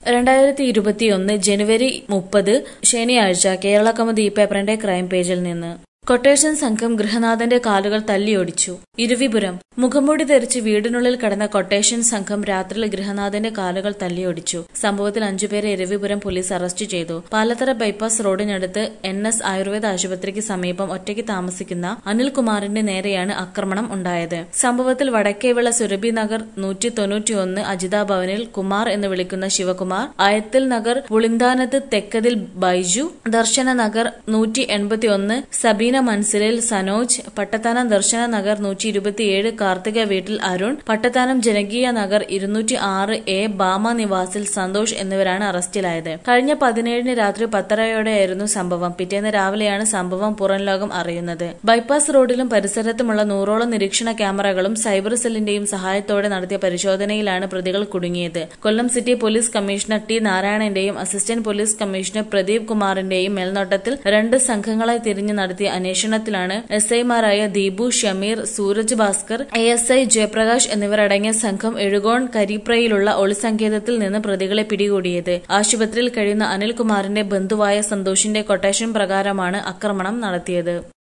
രണ്ടായിരത്തി ഇരുപത്തിയൊന്ന് ജനുവരി മുപ്പത് ശനിയാഴ്ച കേരള കൗമുദി പേപ്പറിന്റെ ക്രൈം പേജിൽ നിന്ന് കൊട്ടേഷൻ സംഘം ഗൃഹനാഥന്റെ കാലുകൾ തല്ലിയൊടിച്ചു ഇരവിപുരം മുഖംമൂടി ധരിച്ച് വീടിനുള്ളിൽ കടന്ന കൊട്ടേഷൻ സംഘം രാത്രിയിൽ ഗൃഹനാഥന്റെ കാലുകൾ തല്ലിയൊടിച്ചു സംഭവത്തിൽ അഞ്ചുപേരെ ഇരവിപുരം പോലീസ് അറസ്റ്റ് ചെയ്തു പാലത്തറ ബൈപ്പാസ് റോഡിനടുത്ത് എൻ എസ് ആയുർവേദ ആശുപത്രിക്ക് സമീപം ഒറ്റയ്ക്ക് താമസിക്കുന്ന അനിൽകുമാറിന്റെ നേരെയാണ് ആക്രമണം ഉണ്ടായത് സംഭവത്തിൽ വടക്കേവിള സുരഭി നഗർ നൂറ്റി തൊണ്ണൂറ്റിയൊന്ന് അജിത ഭവനിൽ കുമാർ എന്ന് വിളിക്കുന്ന ശിവകുമാർ അയത്തിൽ നഗർ പുളിന്താനത്ത് തെക്കതിൽ ബൈജു ദർശന നഗർ നൂറ്റി എൺപത്തിയൊന്ന് സബീന മൻസിലിൽ സനോജ് പട്ടത്താനം ദർശന നഗർ നൂറ്റി ഇരുപത്തിയേഴ് കാർത്തിക വീട്ടിൽ അരുൺ പട്ടത്താനം ജനകീയ നഗർ ഇരുന്നൂറ്റി ആറ് എ ബാമ നിവാസിൽ സന്തോഷ് എന്നിവരാണ് അറസ്റ്റിലായത് കഴിഞ്ഞ പതിനേഴിന് രാത്രി പത്തരയോടെയായിരുന്നു സംഭവം പിറ്റേന്ന് രാവിലെയാണ് സംഭവം പുറം ലോകം അറിയുന്നത് ബൈപ്പാസ് റോഡിലും പരിസരത്തുമുള്ള നൂറോളം നിരീക്ഷണ ക്യാമറകളും സൈബർ സെല്ലിന്റെയും സഹായത്തോടെ നടത്തിയ പരിശോധനയിലാണ് പ്രതികൾ കുടുങ്ങിയത് Kollam city police commissioner T നാരായണന്റെയും അസിസ്റ്റന്റ് പോലീസ് കമ്മീഷണർ പ്രദീപ് കുമാറിന്റെയും മേൽനോട്ടത്തിൽ രണ്ട് സംഘങ്ങളായി തിരിഞ്ഞു നടത്തിയ അന്വേഷണത്തിലാണ് എസ് ഐമാരായ Deepu Shameer Sooraj Bhaskar A S I Jayaprakash എന്നിവരടങ്ങിയ സംഘം എഴുകോൺ കരിപ്രയിലുള്ള ഒളിസങ്കേതത്തിൽ നിന്ന് പ്രതികളെ പിടികൂടിയത് ആശുപത്രിയിൽ കഴിയുന്ന അനിൽകുമാറിന്റെ ബന്ധുവായ സന്തോഷിന്റെ കൊട്ടേഷൻ പ്രകാരമാണ് ആക്രമണം നടത്തിയത്